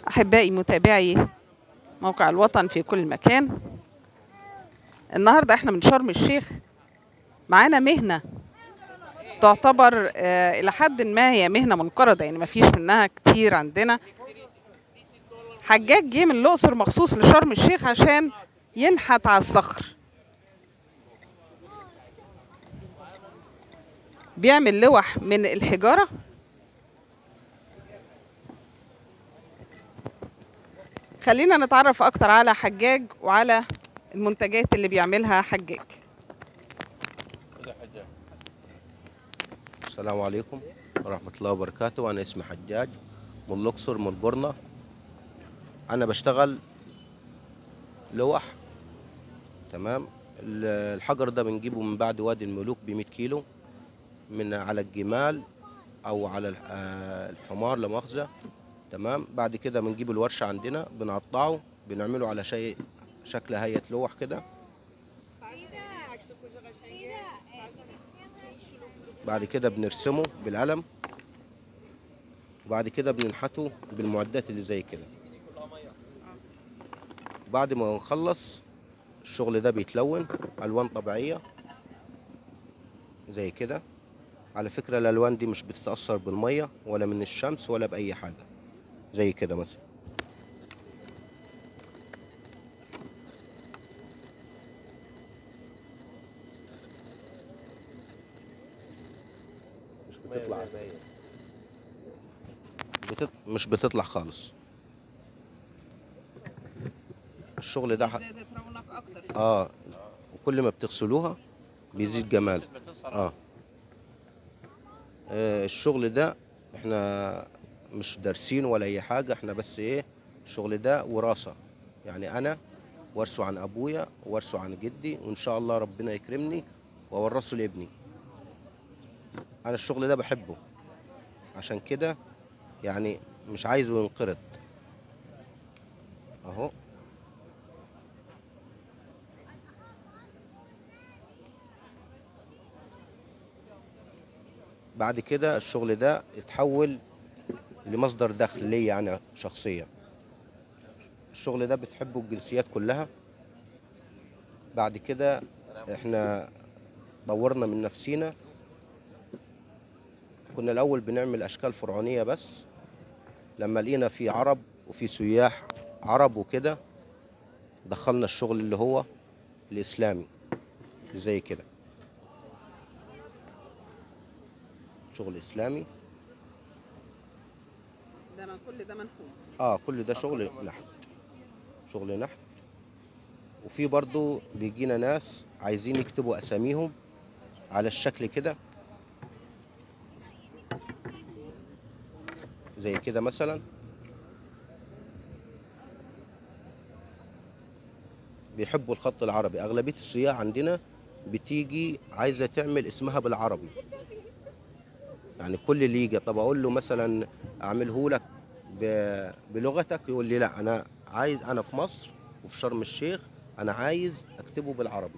أحبائي متابعي موقع الوطن في كل مكان النهاردة احنا من شرم الشيخ معانا مهنة تعتبر آه، إلى حد ما هي مهنة منقرضة يعني ما فيش منها كتير عندنا حجاج جه من الأقصر مخصوص لشرم الشيخ عشان ينحت على الصخر بيعمل لوح من الحجارة خلينا نتعرف أكتر على حجاج وعلى المنتجات اللي بيعملها حجاج السلام عليكم ورحمة الله وبركاته أنا اسمي حجاج من الأقصر من القرنة أنا بشتغل لوح تمام ال- الحجر ده بنجيبه من بعد وادي الملوك ب 100 كيلو من على الجمال أو على ال- آه، الحمار لا مؤاخذة تمام بعد كده بنجيب الورشة عندنا بنقطعه بنعمله على شيء شكل هيئة لوح كده بعد كده بنرسمه بالقلم وبعد كده بننحته بالمعدات اللي زي كده بعد ما نخلص الشغل ده بيتلون الوان طبيعيه زي كده على فكره الالوان دي مش بتتاثر بالميه ولا من الشمس ولا باي حاجه زي كده مثلا مش بتطلع بتط... مش بتطلع خالص الشغل ده ح- زادت رونق أكتر اه وكل ما بتغسلوها بيزيد جمال اه آه، الشغل ده احنا مش دارسين ولا اي حاجه احنا بس ايه الشغل ده وراثه يعني انا ورثه عن ابويا ورثه عن جدي وان شاء الله ربنا يكرمني واورثه لابني انا الشغل ده بحبه عشان كده يعني مش عايزه ينقرض اهو بعد كده الشغل ده اتحول لمصدر دخل ليا انا شخصيا الشغل ده بتحبه الجنسيات كلها بعد كده احنا طورنا من نفسينا كنا الاول بنعمل اشكال فرعونيه بس لما لقينا في عرب وفي سياح عرب وكده دخلنا الشغل اللي هو الاسلامي اللي زي كده شغل اسلامي ده من كل ده منحوت اه كل ده شغل نحت شغل نحت وفي برضو بيجينا ناس عايزين يكتبوا اساميهم على الشكل كده زي كده مثلا بيحبوا الخط العربي اغلبيه السياح عندنا بتيجي عايزه تعمل اسمها بالعربي يعني كل اللي يجي طب اقول له مثلا اعمله لك ب- بلغتك يقول لي لا انا عايز انا في مصر وفي شرم الشيخ انا عايز اكتبه بالعربي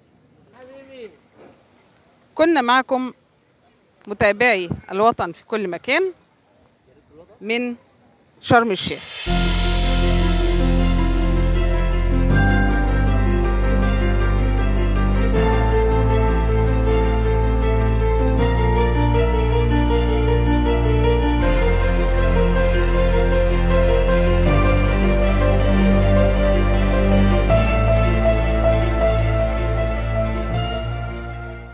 كنا معكم متابعي الوطن في كل مكان من شرم الشيخ